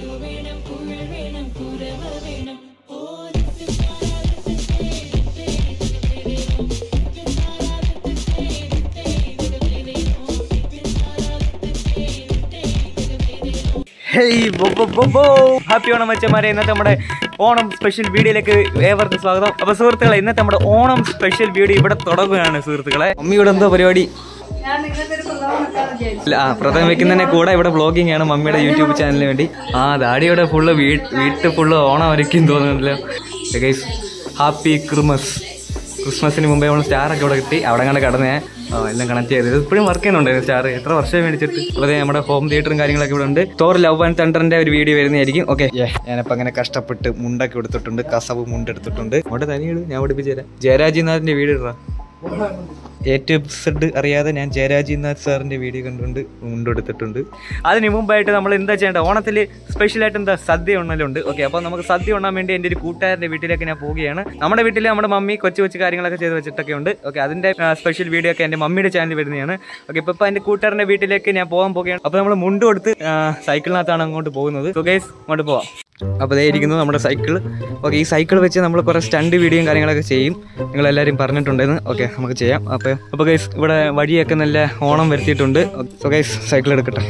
Hey happy Onam മച്ചന്മാരെ ഇന്നത്തെ നമ്മുടെ ഓണം സ്പെഷ്യൽ വീഡിയോയിലേക്ക് ഏവർക്കും സ്വാഗതം അപ്പൊ സുഹൃത്തുക്കളെ ഇന്നത്തെ നമ്മുടെ ഓണം സ്പെഷ്യൽ വീഡിയോ ഇവിടെ തുടങ്ങുകയാണ് സുഹൃത്തുക്കളെ മമ്മിയുടെ എന്തോ പരിപാടി ഇല്ല, ആ പ്രഥമ വെക്കുന്നതിനെ കൂടെ ഇവിടെ വ്ളോഗിംഗ് ആണ് മമ്മിയുടെ യൂട്യൂബ് ചാനലിന് വേണ്ടി ആ ദാടിയുടെ ഫുള്ള് വീട്ട് ഫുള്ള് ഓണം ഒരുക്കും തോന്നുന്നല്ലോ ഗൈസ് ഹാപ്പി ക്രിസ്മസ് ക്രിസ്മസിന് മുമ്പേ നമ്മൾ സ്റ്റാർ ഒക്കെ ഇവിടെ കിട്ടി അവിടെ കണ്ട് കടന്നേ ആ, എല്ലാം കണക്ട് ചെയ്തത് ഇപ്പോഴും വർക്ക് ചെയ്യുന്നുണ്ട് സ്റ്റാർ എത്ര വർഷം മേടിച്ചിട്ട് അതെ നമ്മുടെ ഹോം തിയേറ്ററും കാര്യങ്ങളൊക്കെ ഇവിടെ ഉണ്ട് തോർ ലവ് ആൻഡ് തണ്ടറിന്റെ ഒരു വീഡിയോ വരുന്നതായിരിക്കും ഓക്കെ ഞാനിപ്പോ അങ്ങനെ കഷ്ടപ്പെട്ട് മുണ്ടൊക്കെ എടുത്തിട്ടുണ്ട് കസവ് മുണ്ടെടുത്തിട്ടുണ്ട് അവിടെ തനിയിട് ഞാൻ പഠിപ്പിച്ചു തരാം ജയരാജിനാഥിന്റെ വീഡിയോ ഇടാ എ ടു സെഡ് അറിയാതെ ഞാൻ ജയരാജിനാഥ് സാറിന്റെ വീഡിയോ കണ്ടുകൊണ്ട് മുണ്ടെടുത്തിട്ടുണ്ട് അതിന് മുമ്പായിട്ട് നമ്മൾ എന്താ ചെയ്യേണ്ടത് ഓണത്തിൽ സ്പെഷ്യലായിട്ട് എന്താ സദ്യ ഉണ്ണലുണ്ട് ഓക്കെ അപ്പോൾ നമുക്ക് സദ്യ ഉണ്ണാൻ വേണ്ടി എൻ്റെ ഒരു കൂട്ടുകാരൻ്റെ വീട്ടിലേക്ക് ഞാൻ പോവുകയാണ് നമ്മുടെ വീട്ടിൽ നമ്മുടെ മമ്മി കൊച്ചു കൊച്ചു കാര്യങ്ങളൊക്കെ ചെയ്ത് വെച്ചിട്ടൊക്കെ ഉണ്ട് ഓക്കെ അതിൻ്റെ സ്പെഷ്യൽ വീഡിയോ ഒക്കെ എൻ്റെ മമ്മിയുടെ ചാനലിൽ വരുന്നതാണ് ഓക്കെ ഇപ്പോൾ ഇപ്പോൾ എൻ്റെ കൂട്ടുകാരൻ്റെ വീട്ടിലേക്ക് ഞാൻ പോകാൻ പോവുകയാണ് അപ്പോൾ നമ്മൾ മുണ്ട് കൊടുത്ത് ആ, സൈക്കിളിനകത്താണ് അങ്ങോട്ട് പോകുന്നത് സോ ഗൈസ് അങ്ങോട്ട് പോവാം അപ്പോൾ ഇതേ ഇരിക്കുന്നു നമ്മുടെ സൈക്കിൾ ഓക്കെ ഈ സൈക്കിൾ വെച്ച് നമ്മൾ കുറേ സ്റ്റണ്ട് വീഡിയോയും കാര്യങ്ങളൊക്കെ ചെയ്യും നിങ്ങളെല്ലാവരും പറഞ്ഞിട്ടുണ്ടെന്ന് ഓക്കെ നമുക്ക് ചെയ്യാം അപ്പോൾ അപ്പോൾ ഗൈസ് ഇവിടെ വഴിയൊക്കെ നല്ല ഓണം വരുത്തിയിട്ടുണ്ട് സോ ഗൈസ് സൈക്കിൾ എടുക്കട്ടെ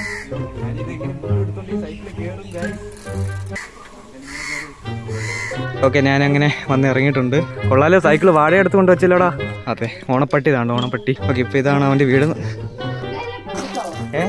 ഓക്കെ ഞാൻ അങ്ങനെ വന്ന് ഇറങ്ങിയിട്ടുണ്ട് കൊള്ളാലോ സൈക്കിൾ വാഴ എടുത്ത് കൊണ്ട് വെച്ചില്ലോടാ അതെ ഓണപ്പട്ടി ഇതാണ്ട് ഓണപ്പട്ടി ഓക്കെ ഇപ്പൊ ഇതാണ് അവന്റെ വീട് ഏ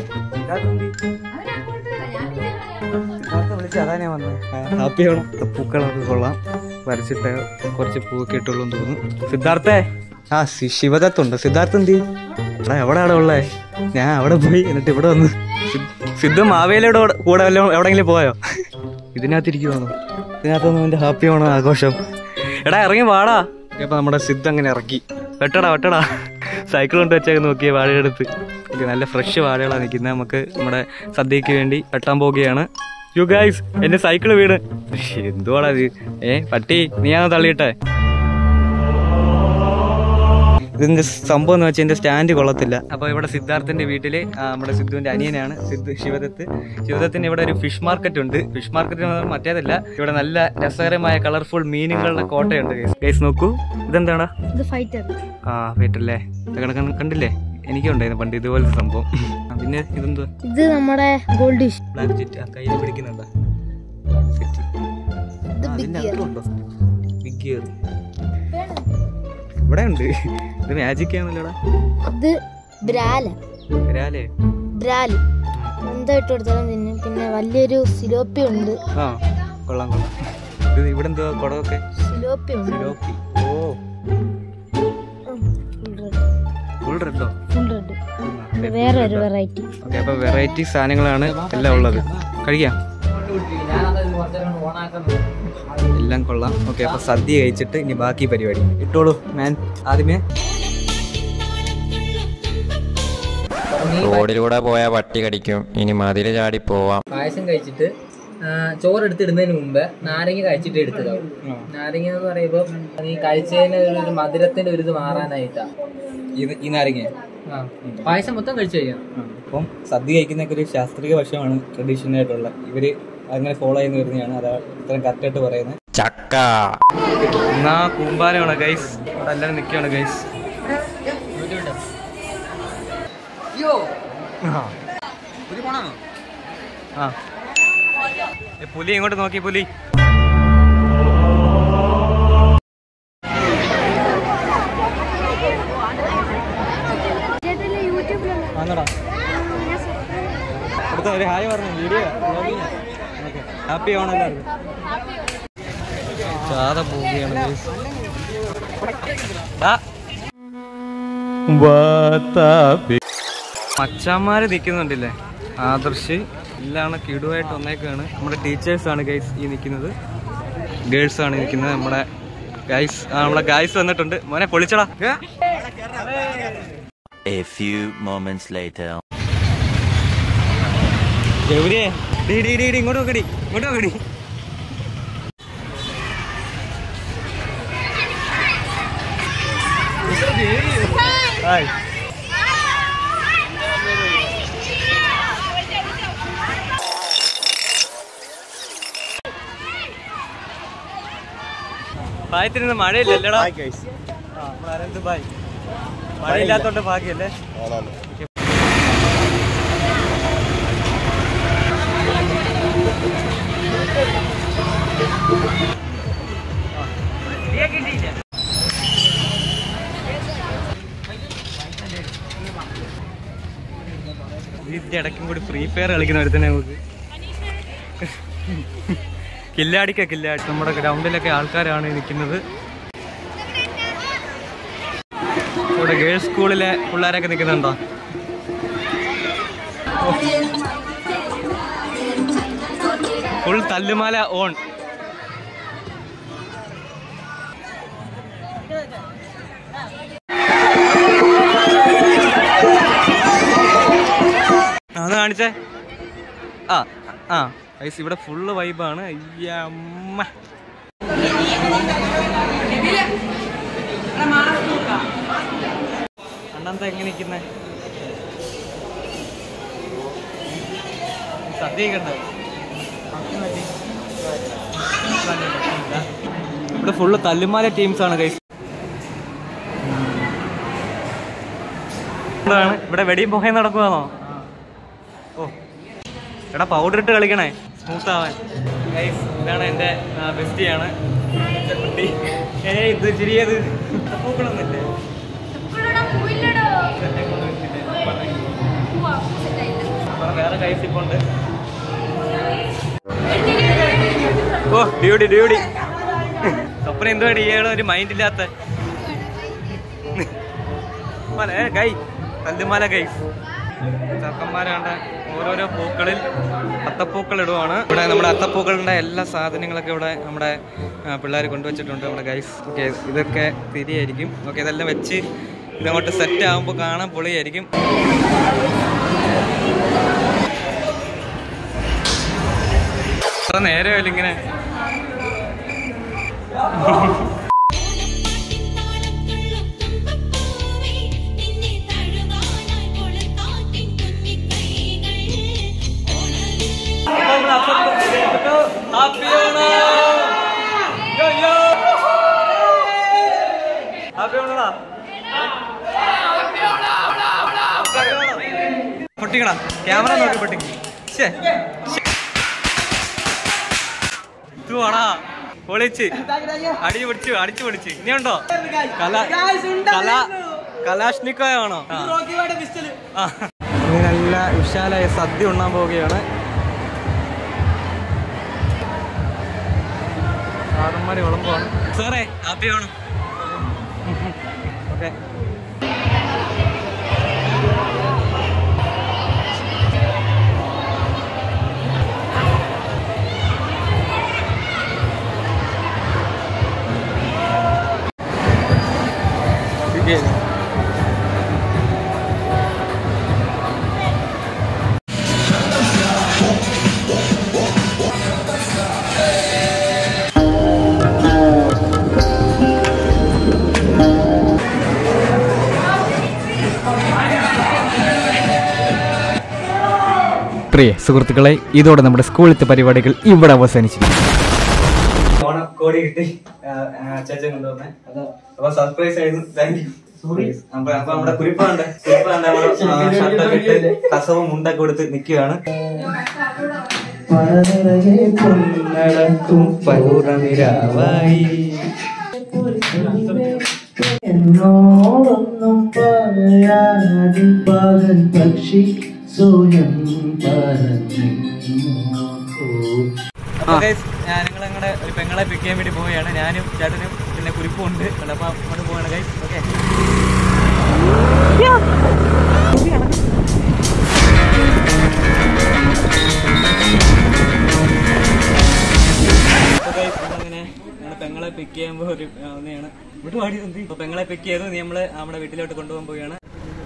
ഹാപ്പി ആണോ പൂക്കളൊക്കെ കൊള്ളാം വരച്ചിട്ട് കുറച്ച് പൂവൊക്കെ ഇട്ടുള്ളൂ എന്ന് തോന്നുന്നു സിദ്ധാർത്ഥേ ആ ശി- ശിവദത്തുണ്ട് സിദ്ധാർത്ഥ എന്തി എടാ എവിടെയാണ് ഉള്ളേ ഞാൻ അവിടെ പോയി എന്നിട്ട് ഇവിടെ വന്ന് സി- സിദ്ധു മാവേലിയുടെ കൂടെ- കൂടെ വല്ലതും എവിടെയെങ്കിലും പോയോ ഇതിനകത്തിരിക്കുവാണോ ഇതിനകത്തൊന്നും എൻ്റെ ഹാപ്പി ആണോ ആഘോഷം എടാ ഇറങ്ങി വാടാ ഇപ്പൊ നമ്മുടെ സിദ്ധ് അങ്ങനെ ഇറക്കി വെട്ടടാ വെട്ടടാ സൈക്കിൾ കൊണ്ട് വെച്ചൊക്കെ നോക്കിയ വാഴയെടുത്ത് ഓക്കെ നല്ല ഫ്രഷ് വാഴകളാണ് നിൽക്കുന്നത് നമുക്ക് നമ്മുടെ സദ്യക്ക് വേണ്ടി വെട്ടാൻ പോവുകയാണ് യു ഗൈസ് എന്റെ സൈക്കിൾ വീണ് എന്തുവാടാ ഇത് ഏ പട്ടി നീയാണോ തള്ളിയിട്ടെ ഇതിന്റെ സംഭവം എന്ന് വെച്ചാൽ എന്റെ സ്റ്റാൻഡ് കൊള്ളത്തില്ല അപ്പൊ ഇവിടെ സിദ്ധാർത്ഥന്റെ വീട്ടില് ആ, നമ്മുടെ സിദ്ധുവിന്റെ അനിയനാണ് സിദ്ധു ശിവദത്ത് ശിവദത്തിന് ഇവിടെ ഒരു ഫിഷ് മാർക്കറ്റ് ഉണ്ട് ഫിഷ് മാർക്കറ്റ് മറ്റേതല്ല ഇവിടെ നല്ല രസകരമായ കളർഫുൾ മീനുകളുടെ കോട്ടയുണ്ട് ഗൈസ് നോക്കൂ ഇതെന്താടാ ഇത് ഫൈറ്റർ ആ വീട്ടല്ലേ കിടക്കാൻ കണ്ടില്ലേ എനിക്കുണ്ടായിരുന്നു പണ്ട് ഇതുപോലത്തെ സംഭവം ആ, പിന്നെ ഇതെന്തുവാ ഇത് നമ്മുടെ ഗോൾഡ് ഫിഷ് ബ്ലാക്ക് ചിറ്റ് ആ കയ്യിൽ പിടിക്കുന്നുണ്ടോ സെറ്റ് ഇത് ആ, big അതിന്റെ ear. അകത്തുണ്ടോ? Big ear. ഇവിടെ ഉണ്ട് ഇത് മാജിക് ആണല്ലോടാ ഇത് ബ്രാല രാലേ ബ്രാല് എന്താ ഇട്ട് കൊടുത്താലും തിന്നും പിന്നെ വലിയൊരു സിലോപ്പി ഉണ്ട് ആ കൊള്ളാം കൊള്ളാം ഇത് ഇവിടെ എന്തോ കുടമൊക്കെ സിലോപ്പി ഉണ്ട് സിലോപ്പി ഓ ഫുൾ റെഡ് ഫുൾ റെഡോ ഫുൾ റെഡ് വേറെ ഒരു വെറൈറ്റി ഓക്കെ അപ്പൊ വെറൈറ്റി സാധനങ്ങളാണ് എല്ലാം ഉള്ളത് കഴിക്കാം എല്ലാം കൊള്ളാം ഓക്കെ അപ്പൊ സദ്യ കഴിച്ചിട്ട് ഇനി ബാക്കി പരിപാടി ഇട്ടോളൂ മാൻ ആദ്യമേ റോഡിലൂടെ പോയാൽ പട്ടി കടിക്കും ഇനി മതില് ചാടി പോവാം പായസം കഴിച്ചിട്ട് ആ, ചോറ് എടുത്തിടുന്നതിന് മുമ്പ് നാരങ്ങ കഴിച്ചിട്ട് എടുത്തതാവും നാരങ്ങ എന്ന് പറയുമ്പോൾ നീ കഴിച്ചതിന് ഒരു ഒരു മധുരത്തിന്റെ ഒരു ഇത് മാറാനായിട്ടാ ഇത് ഈ നാരങ്ങ ആ. പായസം മൊത്തം കഴിച്ചു കഴിക്കണം അപ്പം സദ്യ കഴിക്കുന്നൊക്കെ ഒരു ശാസ്ത്രീയ വശമാണ് ട്രഡീഷണൽ ആയിട്ടുള്ള ഇവര് അങ്ങനെ ഫോളോ ചെയ്യുന്ന വരുന്നതാണ് അതാ ഇത്രയും കറക്റ്റായിട്ട് പറയുന്നത് ചക്ക എന്നാ കൂമ്പാരമാണ് ഗൈസ് അവിടെ എല്ലാവരും നിൽക്കുകയാണ് ഗൈസ് ആ ഏ, പുലി ഇങ്ങോട്ട് നോക്കി പുലി വന്നടാ അടുത്ത ഒരു ഹായ് പറഞ്ഞു വീഡിയോ ഹാപ്പി ആണല്ലോ ചാത പോവുകയാണ് guys. ആ. മച്ചാന്മാര് നിൽക്കുന്നുണ്ടല്ലേ ആദർശ് എല്ലാം കിടുവായിട്ട് വന്നേക്കാണ് നമ്മുടെ ടീച്ചേഴ്സ് ആണ് ഗൈസ് ഈ നിൽക്കുന്നത് ഗേൾസ് ആണ് നിൽക്കുന്നത് നമ്മുടെ ഗൈസ് ആ നമ്മളെ ഗൈസ് വന്നിട്ടുണ്ട് മോനെ പൊളിച്ചടാ ഏ? A few moments later. ഗൗരിയെ ഡീ ഡീ ഡീ ഡീ, ഇങ്ങോട്ട് നോക്കടി ഇങ്ങോട്ട് നോക്കടി ഹായ് പായത്തിരുന്ന് മഴയില്ലല്ലടാ ബായ് മഴയില്ലാത്തോണ്ട് ഭാഗ്യല്ലേ ഇതിന്റെ ഇടയ്ക്കും കൂടി ഫ്രീ ഫയർ കളിക്കുന്ന ഒരുത്തന്നെ നമുക്ക് കില്ലാടിക്ക കില്ലാടി നമ്മുടെ ഗ്രൗണ്ടിലൊക്കെ ആൾക്കാരാണ് നിൽക്കുന്നത് ഇവിടെ ഗേൾസ് സ്കൂളിലെ പിള്ളേരൊക്കെ നിൽക്കുന്നുണ്ടോ ഫുൾ തല്ലുമാല ഓൺ അന്ന് കാണിച്ചേ ആ ആ ഐസ് ഇവിടെ ഫുള്ള് വൈബാണ് അയ്യമ്മ അണ്ണന്താ എങ്ങനെ നിൽക്കുന്നേ സദ്യ കണ്ടോ ഇവിടെ ഫുള്ള് തല്ലുമാല ടീംസ് ആണ് കൈസ് എന്താണ് ഇവിടെ വെടിയും പുകയും നടക്കുവാണോ ഓ എടാ പൗഡർ ഇട്ട് കളിക്കണേ സ്മൂത്ത് ആവാൻ ഗൈസ് ഇതാണ് എൻ്റെ ബെസ്റ്റിയാണ് കുട്ടി ഏയ് ഇത് ചിരിയത് പൂക്കളൊന്നുമില്ലേ അപ്പുറം വേറെ കൈസ് ഇപ്പൊ ഉണ്ട് ഓ ഡ്യൂടി ഡ്യൂടി സ്വപ്നം എന്തോ ചെയ്യണ ഒരു മൈൻഡ് ഇല്ലാത്ത മല ഏ, കൈ തല്ലുമല കൈസ് ചെറുക്കന്മാരാണ്ട് ഓരോരോ പൂക്കളിൽ അത്തപ്പൂക്കൾ ഇടുവാണ് ഇവിടെ നമ്മുടെ അത്തപ്പൂക്കളുടെ എല്ലാ സാധനങ്ങളൊക്കെ ഇവിടെ നമ്മുടെ പിള്ളേർ കൊണ്ടുവച്ചിട്ടുണ്ട് നമ്മുടെ ഗൈസ് ഓക്കെ ഇതൊക്കെ തിരിയായിരിക്കും ഓക്കെ ഇതെല്ലാം വെച്ച് ഇതങ്ങോട്ട് സെറ്റ് ആകുമ്പോൾ കാണാൻ പൊളിയായിരിക്കും അത്ര നേരമല്ല ഇങ്ങനെ ഹാപ്പി ഹാപ്പി ഓണടാ പൊട്ടിക്കടാ ക്യാമറ നോക്കി പൊട്ടിക്ക് ശ്ശേ. ശ്ശേ. ഇതുവാടാ പൊളിച്ച് അടി പിടിച്ചു അടിച്ചു പിടിച്ച് ഇനിയുണ്ടോ കല കല കലാഷ്നിക്കോയാണോ ആ ഇനി നല്ല വിശാലായ സദ്യ ഉണ്ണാൻ പോവുകയാണ് സാറന്മാര് വിളമ്പാണ് സാറേ ഹാപ്പി ആണോ ഓക്കെ പ്രിയ സുഹൃത്തുക്കളെ ഇതോടെ നമ്മുടെ സ്കൂളിലത്തെ പരിപാടികൾ ഇവിടെ അവസാനിച്ചിരിക്കും ഓണം കോടി കിട്ടി ചേച്ചൻ കൊണ്ടുവന്നേ അപ്പൊ സർപ്രൈസ് ആയിരുന്നു താങ്ക് യു അപ്പൊ അപ്പൊ നമ്മുടെ കുരിപ്പാണ്ട് കുരിപ്പാണ്ട് ഷർട്ടൊക്കെ ഇട്ട് കസവും മുണ്ടൊക്കെ കൊടുത്ത് നിൽക്കുകയാണ് പൗർണമിരാവായി എന്നോടൊന്നും പറയാതെ പകൽ പക്ഷി സ്വയം പറഞ്ഞു അപ്പൊ guys, ഞാൻ ഞങ്ങളങ്ങടെ ഒരു പെങ്ങളെ പിക്ക് ചെയ്യാൻ വേണ്ടി പോവുകയാണ് ഞാനും ചേട്ടനും പിന്നെ കുരിപ്പും ഉണ്ട് അപ്പൊ അങ്ങോട്ട് പോവാണ് ഗൈസ് ഓക്കെ അങ്ങനെ ഞങ്ങള് പെങ്ങളെ പിക്ക് ചെയ്യുമ്പോൾ ഒരു ഒന്നെയാണ് ഇവിടെ പാടി എന്ത് ഇപ്പൊ പെങ്ങളെ പിക്ക് ചെയ്തു നീ നമ്മള് നമ്മുടെ വീട്ടിലോട്ട് കൊണ്ടുപോകാൻ പോവുകയാണ്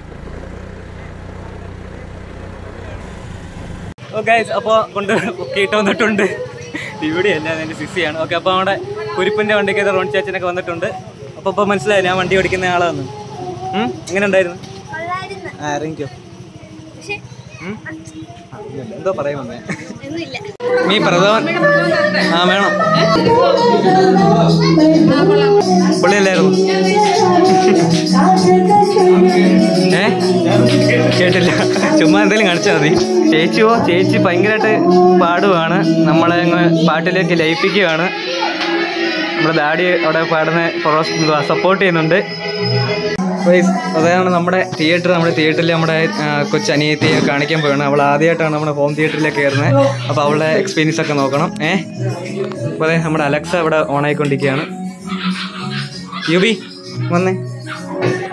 ഓ ഗൈസ് അപ്പോൾ കൊണ്ട് കേട്ട് വന്നിട്ടുണ്ട് ഇവിടെ അല്ല അതിൻ്റെ സിസിയാണ് ഓക്കെ അപ്പോൾ നമ്മുടെ കുരിപ്പിൻ്റെ വണ്ടിക്ക് റോൺ ചേച്ചനൊക്കെ വന്നിട്ടുണ്ട് അപ്പോൾ ഇപ്പോൾ മനസ്സിലായി ഞാൻ വണ്ടി ഓടിക്കുന്ന ആളാന്ന് ഉം? എങ്ങനെ ഉണ്ടായിരുന്നു ആ ഇറങ്ങിക്കോ പക്ഷെ എന്തോ പറയാൻ വന്നേ നീ പ്രഥമൻ ആ വേണം പുള്ളിയല്ലായിരുന്നു ഏ കേട്ടില്ല ചുമ്മാ എന്തെങ്കിലും കാണിച്ചാൽ മതി ചേച്ചിയോ ചേച്ചി ഭയങ്കരമായിട്ട് പാടുവാണ് നമ്മളെ അങ്ങ് പാട്ടിലേക്ക് ലയിപ്പിക്കുകയാണ് നമ്മുടെ ഡാഡി അവിടെ പാടുന്ന സപ്പോർട്ട് ചെയ്യുന്നുണ്ട് Guys, അതാണ് നമ്മുടെ തിയേറ്റർ നമ്മുടെ തിയേറ്ററിൽ നമ്മുടെ ആ, കൊച്ചനിയത്തിയെ കാണിക്കാൻ പോവാണ് അവൾ ആദ്യമായിട്ടാണ് നമ്മുടെ ഹോം തിയേറ്ററിലേക്ക് കയറുന്നത് അപ്പോൾ അവളുടെ എക്സ്പീരിയൻസ് ഒക്കെ നോക്കണം ഏ അപ്പോൾ അതെ നമ്മുടെ അലക്സ ഇവിടെ ഓൺ ആയിക്കൊണ്ടിരിക്കുകയാണ് യുബി വന്നേ